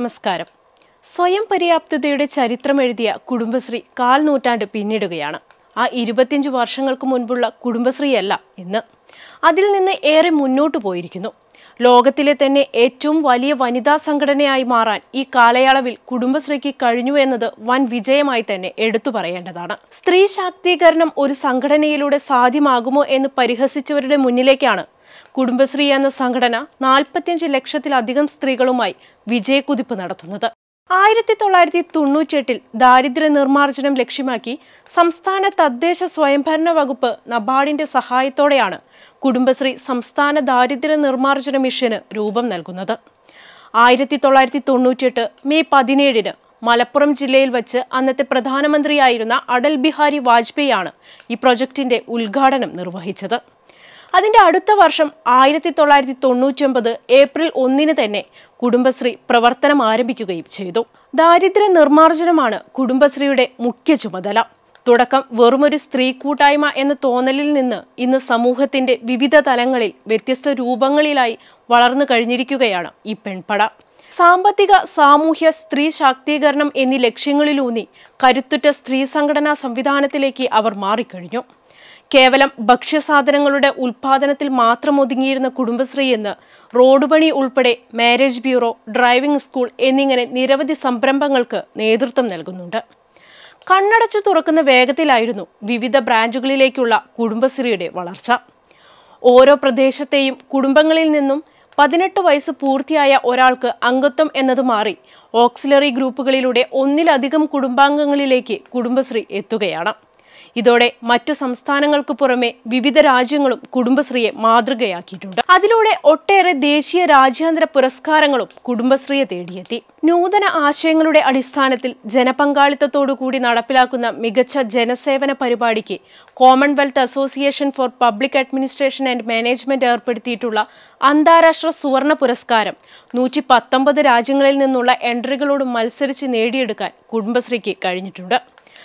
നമസ്കാരം സ്വയം പര്യാപ്തതയുടെ ചരിത്രമെഴുതിയ കുടുംബശ്രീ കാൽ നൂറ്റാണ്ട് പിന്നിടുകയാണ് ആ ഇരുപത്തിയഞ്ച് വർഷങ്ങൾക്ക് മുൻപുള്ള കുടുംബശ്രീയല്ല ഇന്ന് അതിൽ നിന്ന് ഏറെ മുന്നോട്ട് പോയിരിക്കുന്നു ലോകത്തിലെ തന്നെ ഏറ്റവും വലിയ വനിതാ സംഘടനയായി മാറാൻ ഈ കാലയളവിൽ കുടുംബശ്രീക്ക് കഴിഞ്ഞു എന്നത് വൻ വിജയമായി തന്നെ എടുത്തു പറയേണ്ടതാണ് സ്ത്രീ ശാക്തീകരണം ഒരു സംഘടനയിലൂടെ സാധ്യമാകുമോ എന്ന് പരിഹസിച്ചവരുടെ മുന്നിലേക്കാണ് കുടുംബശ്രീ എന്ന സംഘടന നാൽപ്പത്തിയഞ്ച് ലക്ഷത്തിലധികം സ്ത്രീകളുമായി വിജയക്കുതിപ്പ് നടത്തുന്നത് ആയിരത്തി തൊള്ളായിരത്തി തൊണ്ണൂറ്റിയെട്ടിൽ ദാരിദ്ര്യ നിർമ്മാർജ്ജനം ലക്ഷ്യമാക്കി സംസ്ഥാന തദ്ദേശ സ്വയംഭരണ വകുപ്പ് നബാർഡിന്റെ സഹായത്തോടെയാണ് കുടുംബശ്രീ സംസ്ഥാന ദാരിദ്ര്യ നിർമ്മാർജ്ജന മിഷന് രൂപം നൽകുന്നത് ആയിരത്തി തൊള്ളായിരത്തി തൊണ്ണൂറ്റിയെട്ട് മെയ് പതിനേഴിന് മലപ്പുറം ജില്ലയിൽ വച്ച് അന്നത്തെ പ്രധാനമന്ത്രിയായിരുന്ന അടൽ ബിഹാരി വാജ്പേയിയാണ് ഈ പ്രൊജക്ടിന്റെ ഉദ്ഘാടനം നിർവഹിച്ചത് അതിന്റെ അടുത്ത വർഷം ആയിരത്തി തൊള്ളായിരത്തി തൊണ്ണൂറ്റി ഒമ്പത് ഏപ്രിൽ ഒന്നിന് തന്നെ കുടുംബശ്രീ പ്രവർത്തനം ആരംഭിക്കുകയും ചെയ്തു ദാരിദ്ര്യ നിർമ്മാർജ്ജനമാണ് കുടുംബശ്രീയുടെ മുഖ്യ ചുമതല തുടക്കം വെറുമൊരു സ്ത്രീ കൂട്ടായ്മ എന്ന തോന്നലിൽ നിന്ന് ഇന്ന് സമൂഹത്തിന്റെ വിവിധ തലങ്ങളിൽ വ്യത്യസ്ത രൂപങ്ങളിലായി വളർന്നു കഴിഞ്ഞിരിക്കുകയാണ് ഈ പെൺപട സാമ്പത്തിക സാമൂഹ്യ സ്ത്രീ ശാക്തീകരണം എന്നീ ലക്ഷ്യങ്ങളിലൂന്നി കരുത്തുറ്റ സ്ത്രീ സംഘടനാ സംവിധാനത്തിലേക്ക് അവർ മാറിക്കഴിഞ്ഞു കേവലം ഭക്ഷ്യസാധനങ്ങളുടെ ഉൽപാദനത്തിൽ മാത്രം ഒതുങ്ങിയിരുന്ന കുടുംബശ്രീ എന്ന് റോഡ് പണി ഉൾപ്പെടെ മാരേജ് ബ്യൂറോ ഡ്രൈവിംഗ് സ്കൂൾ എന്നിങ്ങനെ നിരവധി സംരംഭങ്ങൾക്ക് നേതൃത്വം നൽകുന്നുണ്ട് കണ്ണടച്ചു തുറക്കുന്ന വേഗത്തിലായിരുന്നു വിവിധ ബ്രാഞ്ചുകളിലേക്കുള്ള കുടുംബശ്രീയുടെ വളർച്ച ഓരോ പ്രദേശത്തെയും കുടുംബങ്ങളിൽ നിന്നും പതിനെട്ട് വയസ്സ് പൂർത്തിയായ ഒരാൾക്ക് അംഗത്വം എന്നത് മാറി ഓക്സിലറി ഗ്രൂപ്പുകളിലൂടെ ഒന്നിലധികം കുടുംബാംഗങ്ങളിലേക്ക് കുടുംബശ്രീ എത്തുകയാണ് ഇതോടെ മറ്റു സംസ്ഥാനങ്ങൾക്ക് പുറമെ വിവിധ രാജ്യങ്ങളും കുടുംബശ്രീയെ മാതൃകയാക്കിയിട്ടുണ്ട് അതിലൂടെ ഒട്ടേറെ ദേശീയ രാജ്യാന്തര പുരസ്കാരങ്ങളും കുടുംബശ്രീയെ തേടിയെത്തി നൂതന ആശയങ്ങളുടെ അടിസ്ഥാനത്തിൽ ജനപങ്കാളിത്തത്തോടു കൂടി നടപ്പിലാക്കുന്ന മികച്ച ജനസേവന പരിപാടിക്ക് Commonwealth Association for Public Administration and Management ഏർപ്പെടുത്തിയിട്ടുള്ള അന്താരാഷ്ട്ര സുവർണ പുരസ്കാരം നൂറ്റി പത്തൊമ്പത് രാജ്യങ്ങളിൽ നിന്നുള്ള എൻട്രികളോട് മത്സരിച്ച് നേടിയെടുക്കാൻ കുടുംബശ്രീക്ക് കഴിഞ്ഞിട്ടുണ്ട്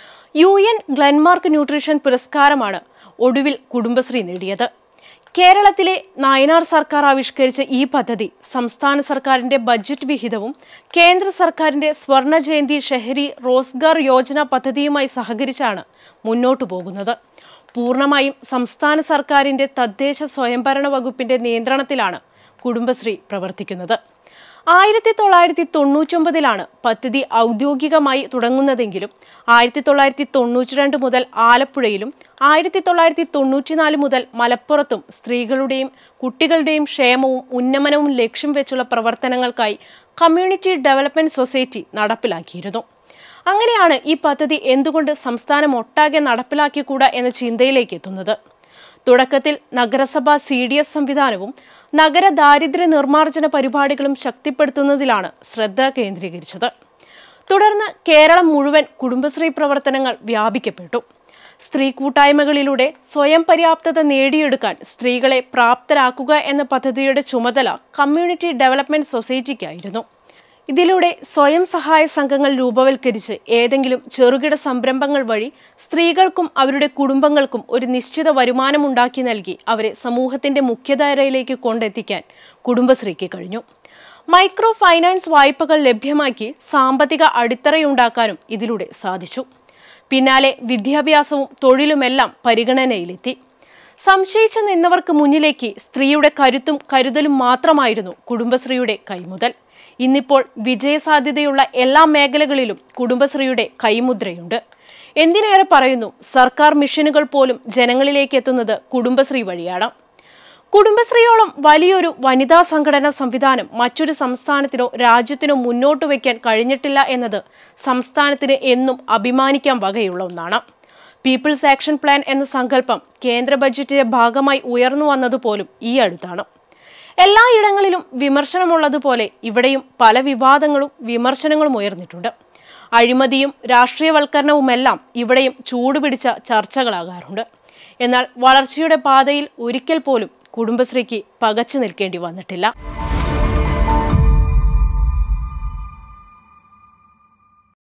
യു എൻ ഗ്ലൻമാർക്ക് ന്യൂട്രീഷൻ പുരസ്കാരമാണ് ഒടുവിൽ കുടുംബശ്രീ നേടിയത് കേരളത്തിലെ നായനാർ സർക്കാർ ആവിഷ്കരിച്ച ഈ പദ്ധതി സംസ്ഥാന സർക്കാരിന്റെ ബജറ്റ് വിഹിതവും കേന്ദ്ര സർക്കാരിന്റെ സ്വർണ ജയന്തി ഷെഹരി റോസ്ഗാർ യോജന പദ്ധതിയുമായി സഹകരിച്ചാണ് മുന്നോട്ടു പോകുന്നത് പൂർണ്ണമായും സംസ്ഥാന സർക്കാരിന്റെ തദ്ദേശ സ്വയംഭരണ വകുപ്പിന്റെ നിയന്ത്രണത്തിലാണ് കുടുംബശ്രീ പ്രവർത്തിക്കുന്നത് ആയിരത്തി തൊള്ളായിരത്തി തൊണ്ണൂറ്റൊമ്പതിലാണ് പദ്ധതി ഔദ്യോഗികമായി തുടങ്ങുന്നതെങ്കിലും ആയിരത്തി തൊള്ളായിരത്തി തൊണ്ണൂറ്റി രണ്ട് മുതൽ ആലപ്പുഴയിലും ആയിരത്തി തൊള്ളായിരത്തി തൊണ്ണൂറ്റിനാല് മുതൽ മലപ്പുറത്തും സ്ത്രീകളുടെയും കുട്ടികളുടെയും ക്ഷേമവും ഉന്നമനവും ലക്ഷ്യം വെച്ചുള്ള പ്രവർത്തനങ്ങൾക്കായി കമ്മ്യൂണിറ്റി ഡെവലപ്മെന്റ് സൊസൈറ്റി നടപ്പിലാക്കിയിരുന്നു അങ്ങനെയാണ് ഈ പദ്ധതി എന്തുകൊണ്ട് സംസ്ഥാനം ഒട്ടാകെ നടപ്പിലാക്കിക്കൂടാ എന്ന ചിന്തയിലേക്ക് എത്തുന്നത് തുടക്കത്തിൽ നഗരസഭ സി ഡി എസ് സംവിധാനവും നഗര ദാരിദ്ര്യ നിർമ്മാർജ്ജന പരിപാടികളും ശക്തിപ്പെടുത്തുന്നതിലാണ് ശ്രദ്ധ കേന്ദ്രീകരിച്ചത് തുടർന്ന് കേരളം മുഴുവൻ കുടുംബശ്രീ പ്രവർത്തനങ്ങൾ വ്യാപിക്കപ്പെട്ടു സ്ത്രീ കൂട്ടായ്മകളിലൂടെ സ്വയം പര്യാപ്തത നേടിയെടുക്കാൻ സ്ത്രീകളെ പ്രാപ്തരാക്കുക എന്ന പദ്ധതിയുടെ ചുമതല കമ്മ്യൂണിറ്റി ഡെവലപ്മെന്റ് സൊസൈറ്റിക്കായിരുന്നു ഇതിലൂടെ സ്വയം സഹായ സംഘങ്ങൾ രൂപവൽക്കരിച്ച് ഏതെങ്കിലും ചെറുകിട സംരംഭങ്ങൾ വഴി സ്ത്രീകൾക്കും അവരുടെ കുടുംബങ്ങൾക്കും ഒരു നിശ്ചിത വരുമാനം ഉണ്ടാക്കി നൽകി അവരെ സമൂഹത്തിന്റെ മുഖ്യധാരയിലേക്ക് കൊണ്ടെത്തിക്കാൻ കുടുംബശ്രീക്ക് കഴിഞ്ഞു മൈക്രോ ഫൈനാൻസ് വായ്പകൾ ലഭ്യമാക്കി സാമ്പത്തിക അടിത്തറയുണ്ടാക്കാനും ഇതിലൂടെ സാധിച്ചു പിന്നാലെ വിദ്യാഭ്യാസവും തൊഴിലുമെല്ലാം പരിഗണനയിലെത്തി സംശയിച്ചു നിന്നവർക്ക് മുന്നിലേക്ക് സ്ത്രീയുടെ കരുത്തും കരുതലും മാത്രമായിരുന്നു കുടുംബശ്രീയുടെ കൈമുതൽ ഇന്നിപ്പോൾ വിജയസാധ്യതയുള്ള എല്ലാ മേഖലകളിലും കുടുംബശ്രീയുടെ കൈമുദ്രയുണ്ട് എന്തിനേറെ പറയുന്നു സർക്കാർ മിഷനുകൾ പോലും ജനങ്ങളിലേക്ക് എത്തുന്നത് കുടുംബശ്രീ വഴിയാണ് കുടുംബശ്രീയോളം വലിയൊരു വനിതാ സംഘടനാ സംവിധാനം മറ്റൊരു സംസ്ഥാനത്തിനോ രാജ്യത്തിനോ മുന്നോട്ട് വയ്ക്കാൻ കഴിഞ്ഞിട്ടില്ല എന്നത് സംസ്ഥാനത്തിന് എന്നും അഭിമാനിക്കാൻ വകയുള്ള ഒന്നാണ് പീപ്പിൾസ് ആക്ഷൻ പ്ലാൻ എന്ന സങ്കല്പം കേന്ദ്ര ബജറ്റിന്റെ ഭാഗമായി ഉയർന്നു വന്നതുപോലും ഈ അടുത്താണ് എല്ലായിടങ്ങളിലും വിമർശനമുള്ളതുപോലെ ഇവിടെയും പല വിവാദങ്ങളും വിമർശനങ്ങളും ഉയർന്നിട്ടുണ്ട് അഴിമതിയും രാഷ്ട്രീയവൽക്കരണവുമെല്ലാം ഇവിടെയും ചൂടുപിടിച്ച ചർച്ചകളാകാറുണ്ട് എന്നാൽ വളർച്ചയുടെ പാതയിൽ ഒരിക്കൽ പോലും കുടുംബശ്രീക്ക് പകച്ചു നിൽക്കേണ്ടി വന്നിട്ടില്ല